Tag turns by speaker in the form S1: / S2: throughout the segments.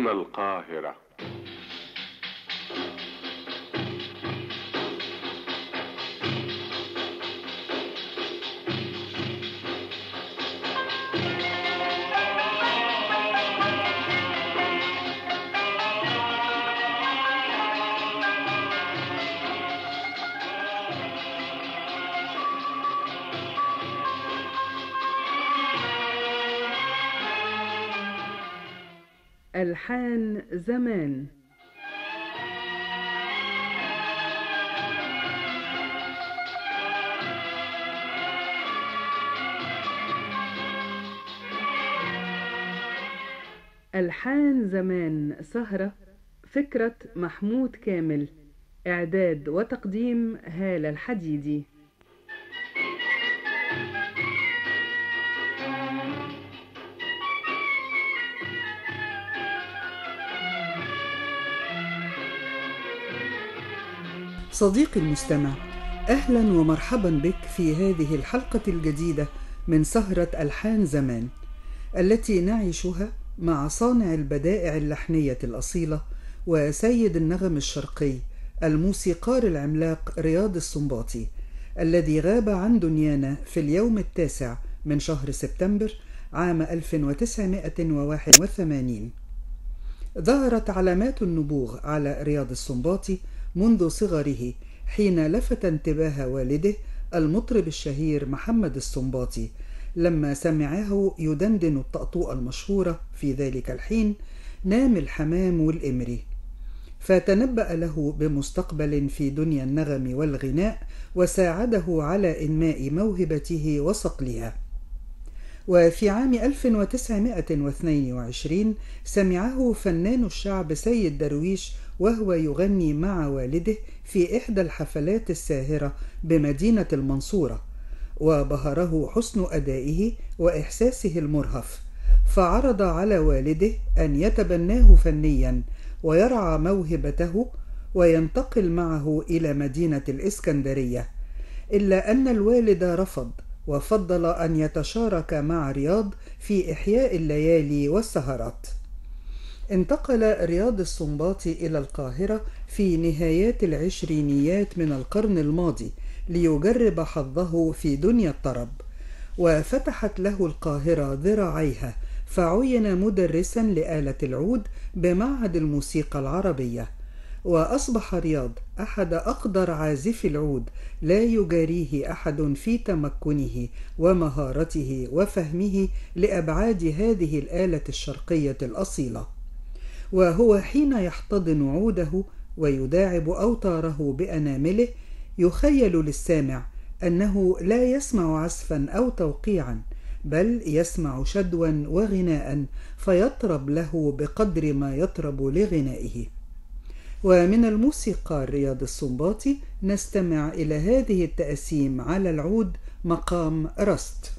S1: هنا القاهرة
S2: ألحان زمان ألحان زمان سهرة فكرة محمود كامل إعداد وتقديم هالة الحديدي
S3: صديقي المستمع اهلا ومرحبا بك في هذه الحلقه الجديده من سهره الحان زمان التي نعيشها مع صانع البدائع اللحنيه الاصيله وسيد النغم الشرقي الموسيقار العملاق رياض السنباطي الذي غاب عن دنيانا في اليوم التاسع من شهر سبتمبر عام 1981 ظهرت علامات النبوغ على رياض السنباطي منذ صغره حين لفت انتباه والده المطرب الشهير محمد السنباطي لما سمعه يدندن الطأطوء المشهورة في ذلك الحين نام الحمام والإمري فتنبأ له بمستقبل في دنيا النغم والغناء وساعده على إنماء موهبته وصقلها وفي عام 1922 سمعه فنان الشعب سيد درويش وهو يغني مع والده في إحدى الحفلات الساهرة بمدينة المنصورة وبهره حسن أدائه وإحساسه المرهف فعرض على والده أن يتبناه فنيا ويرعى موهبته وينتقل معه إلى مدينة الإسكندرية إلا أن الوالد رفض وفضل أن يتشارك مع رياض في إحياء الليالي والسهرات انتقل رياض السنباطي إلى القاهرة في نهايات العشرينيات من القرن الماضي ليجرب حظه في دنيا الطرب وفتحت له القاهرة ذراعيها فعين مدرسا لآلة العود بمعهد الموسيقى العربية وأصبح رياض أحد أقدر عازفي العود لا يجاريه أحد في تمكنه ومهارته وفهمه لأبعاد هذه الآلة الشرقية الأصيلة وهو حين يحتضن عوده ويداعب أوتاره بأنامله يخيل للسامع أنه لا يسمع عزفا أو توقيعا بل يسمع شدوا وغناء فيطرب له بقدر ما يطرب لغنائه ومن الموسيقار رياض السنباطي نستمع إلى هذه التأسيم على العود مقام رست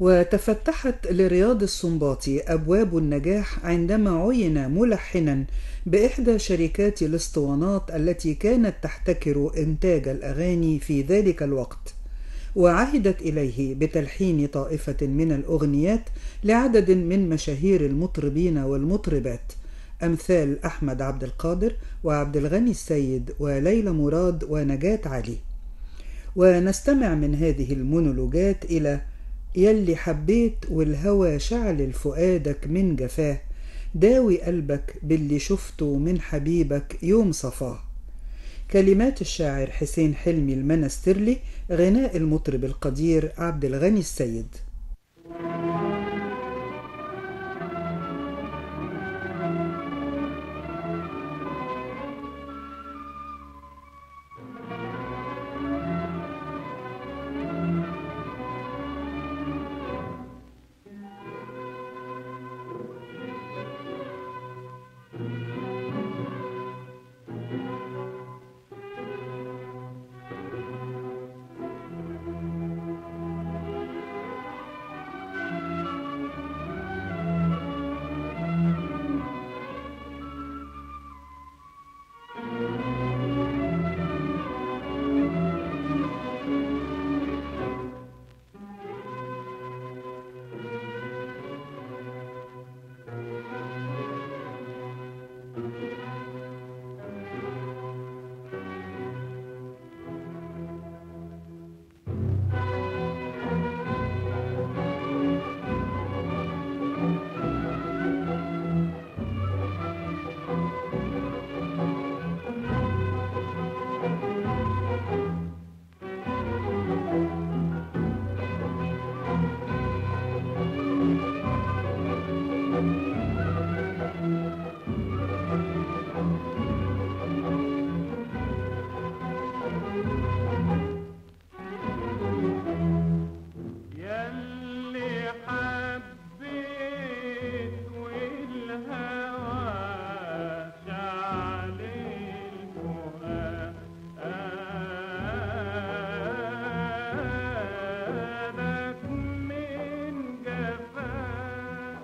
S3: وتفتحت لرياض السنباطي أبواب النجاح عندما عين ملحنا بإحدى شركات الاسطوانات التي كانت تحتكر إنتاج الأغاني في ذلك الوقت وعهدت إليه بتلحين طائفة من الأغنيات لعدد من مشاهير المطربين والمطربات أمثال أحمد عبد القادر وعبد الغني السيد وليلى مراد ونجاة علي ونستمع من هذه المونولوجات إلى يلي حبيت والهوى شعل فؤادك من جفاه داوي قلبك باللي شفته من حبيبك يوم صفاه كلمات الشاعر حسين حلمي المنسترلي غناء المطرب القدير عبد الغني السيد
S1: يلي حبيت والهوى شعل الفؤادك من جفاك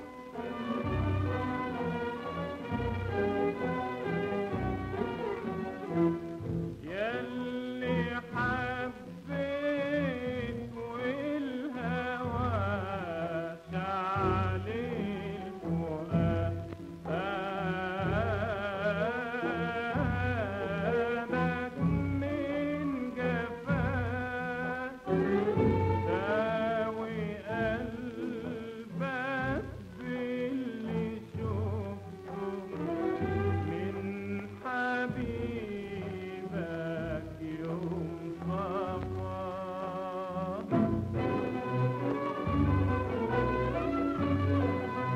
S1: يلي حبيت والهوى شعل فؤادك من جفاك داوي قلبك باللي شفته من حبيبك يوم صفاك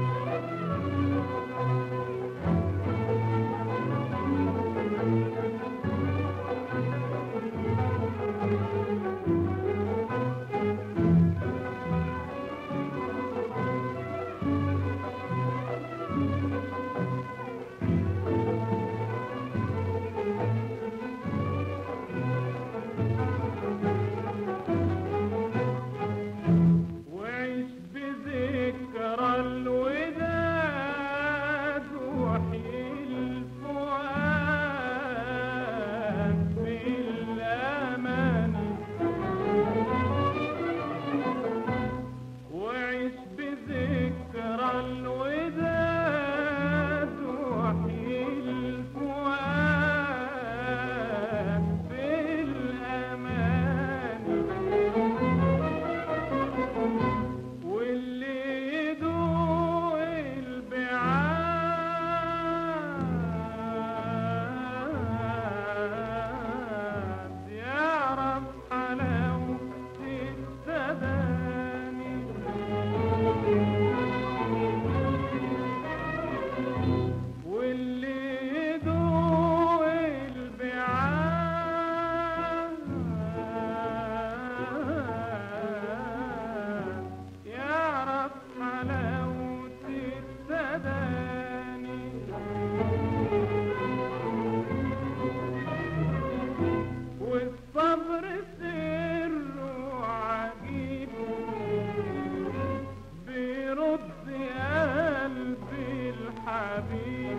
S1: الحبيب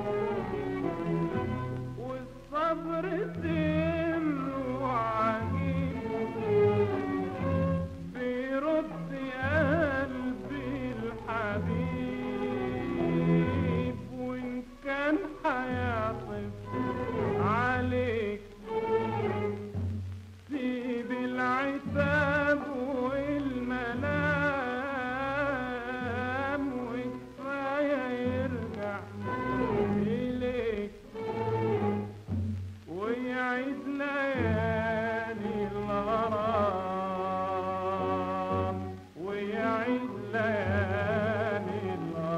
S1: والصبر سر وعجيب بيرد قلبي الحبيب وإن كان هيعطف عليك سيب العتاب والملام وكفاية يرجع إليك ويعيد ليالي الغرام ويعيد ليالي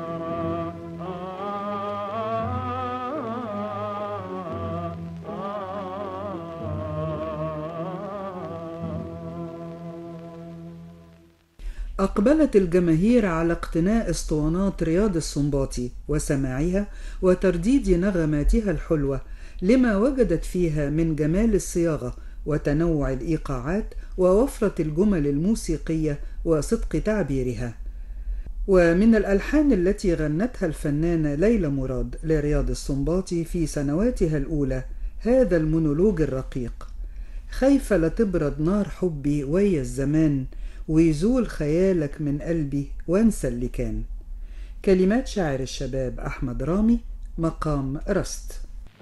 S1: الغرام
S3: أقبلت الجماهير على اقتناء اسطوانات رياض السنباطي وسماعها وترديد نغماتها الحلوة لما وجدت فيها من جمال الصياغة وتنوع الإيقاعات ووفرة الجمل الموسيقية وصدق تعبيرها ومن الألحان التي غنتها الفنانة ليلى مراد لرياض السنباطي في سنواتها الأولى هذا المونولوج الرقيق خايفة لتبرد نار حبي ويا الزمان ويزول خيالك من قلبي وانسى اللي كان كلمات شاعر الشباب أحمد رامي مقام رست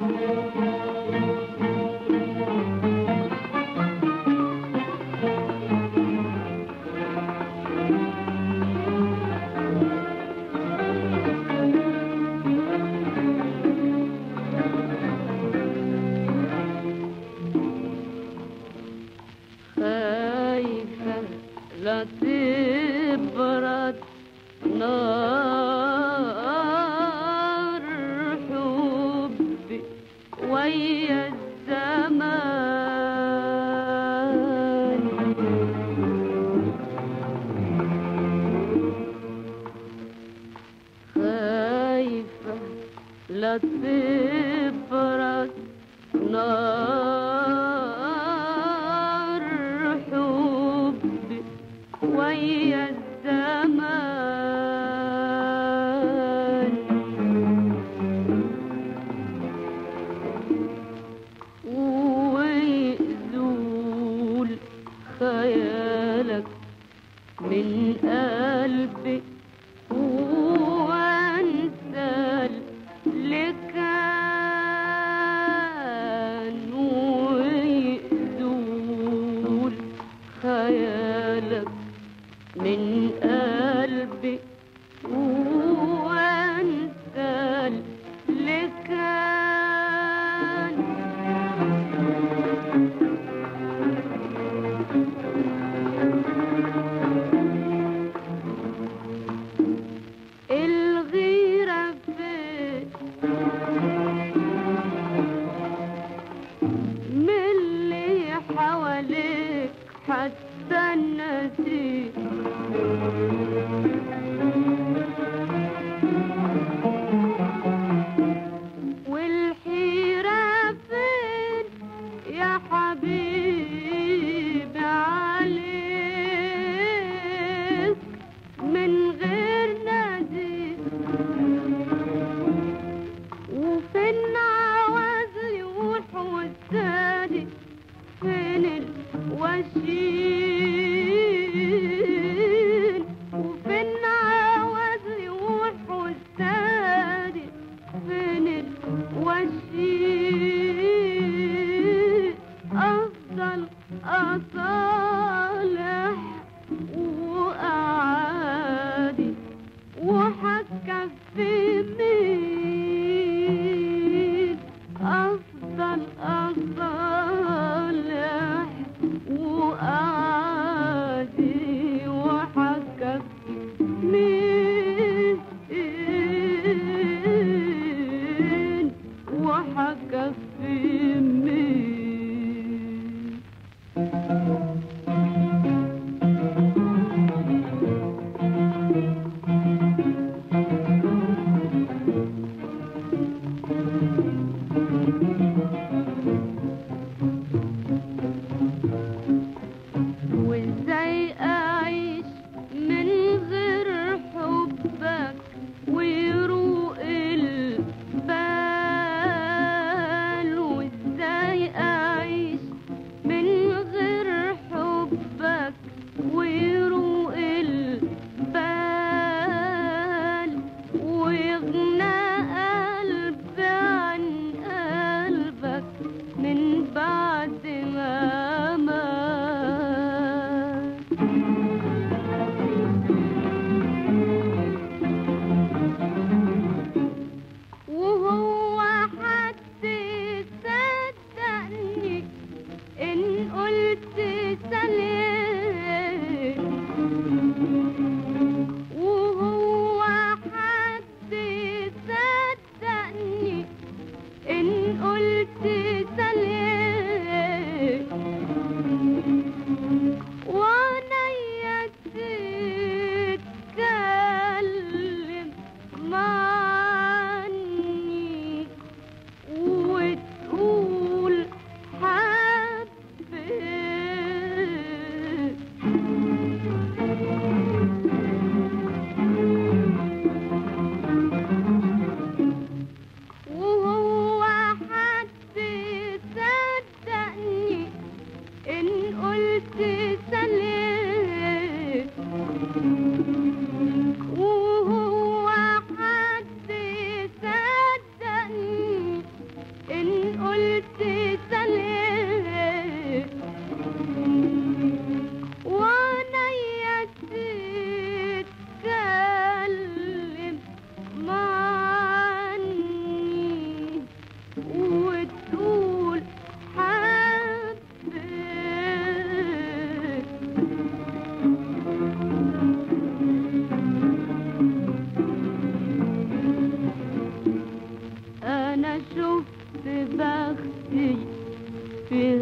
S4: خايفة لا تبرد نار حبي ويا الزمان خايفة لا تبرد نار حبي ويا الزمان ويزول خيالك من قلبي وانسى اللي كان بختي في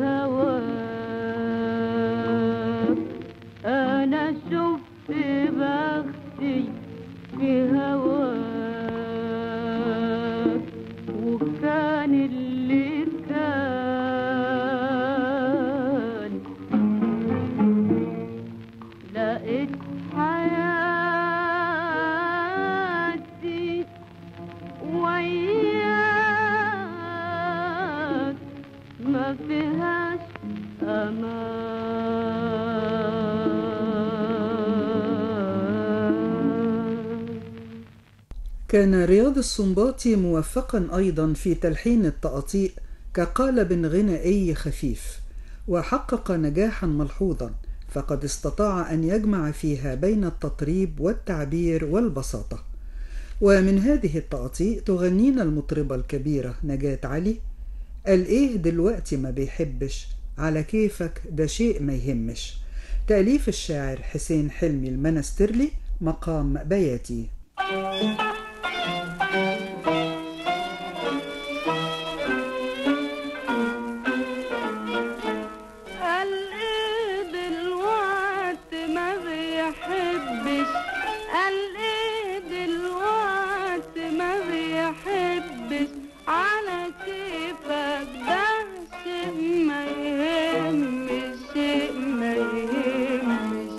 S4: هواك أنا شفت بختي في هواك وكان اللي كان لقيت حياتي وياك ما فيهاش أمان
S3: كان رياض السنباطي موفقا أيضا في تلحين التقاطيع كقالب غنائي خفيف وحقق نجاحا ملحوظا فقد استطاع أن يجمع فيها بين التطريب والتعبير والبساطة ومن هذه التقاطيع تغنينا المطربة الكبيرة نجاة علي قال إيه دلوقتي ما بيحبش على كيفك ده شيء ما يهمش تأليف الشاعر حسين حلمي المنسترلي مقام بياتي
S4: قال ايه دلوقتي ما بيحبش قال ايه دلوقتي ما بيحبش على كيفك ده شيء ما يهمش شيء ما يهمش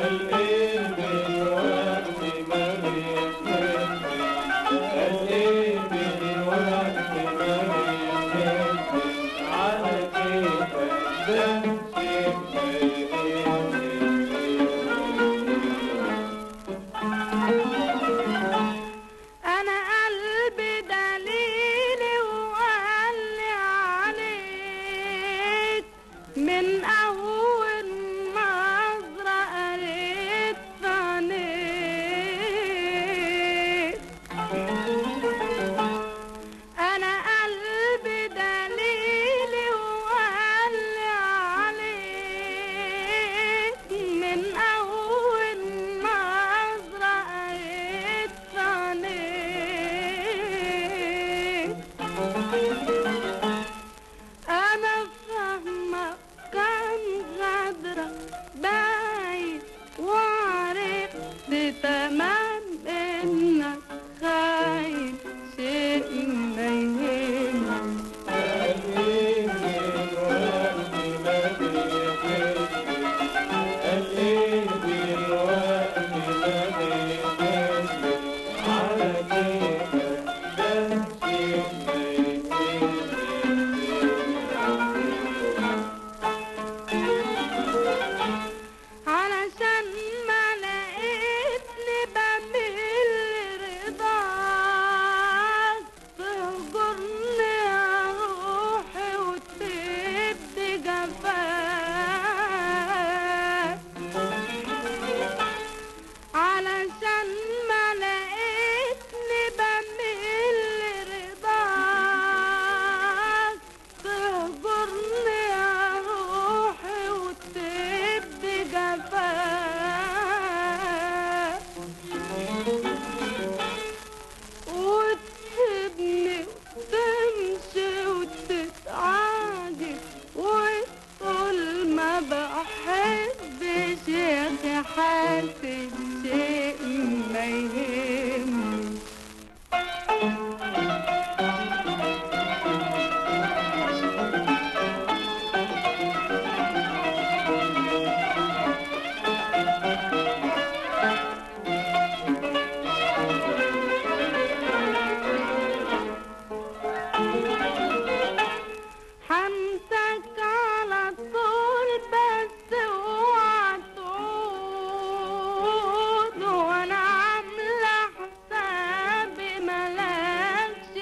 S4: انا قلبي دليلي وقال لي عليك من اول نظرة قريت في عينيك انا قلبي دليلي وقال لي عليك من اول نظرة قريت في عينيك انا فاهمة كان غدرة باين وعرفت تمام انك خاين شيء ما يهمك علشان ما لقيتني بميل لرضاك تهجرني يا روحي وتبدي جفاك علشان ما لقيتني بميل لرضاك تهجرني يا روحي وتبدي جفاك وتسيبني وتمشي وتتعاجب وتقول ما بحبش يا اخي حاسس شيء ما يهمني حمسك على طول بس اوعى تعود وانا عامله حسابي ملكش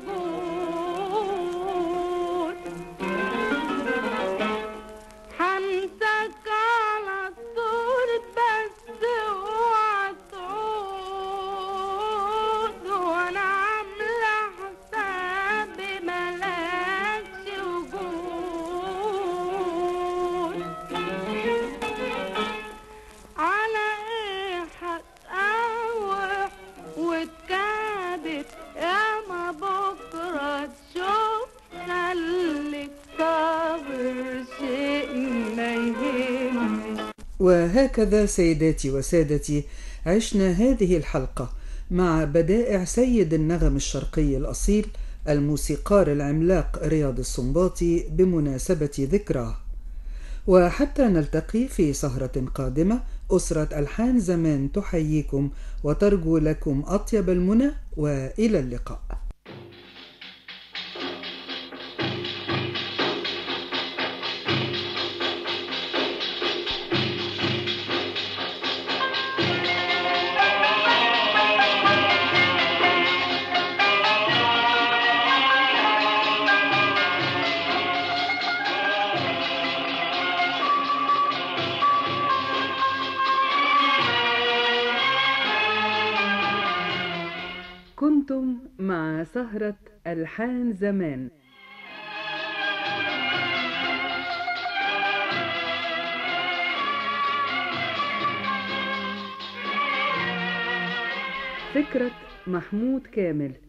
S4: وجود حمسك على طول بس اوعى تعود وانا عامله حسابي ملكش وجود على ايه هتقاوح وتكابت يا ما بكره تشوف خليك
S3: وهكذا سيداتي وسادتي عشنا هذه الحلقة مع بدائع سيد النغم الشرقي الأصيل الموسيقار العملاق رياض السنباطي بمناسبة ذكراه وحتى نلتقي في سهرة قادمة أسرة ألحان زمان تحييكم وترجو لكم أطيب المنى وإلى اللقاء
S2: كنتم مع سهرة ألحان زمان فكرة محمود كامل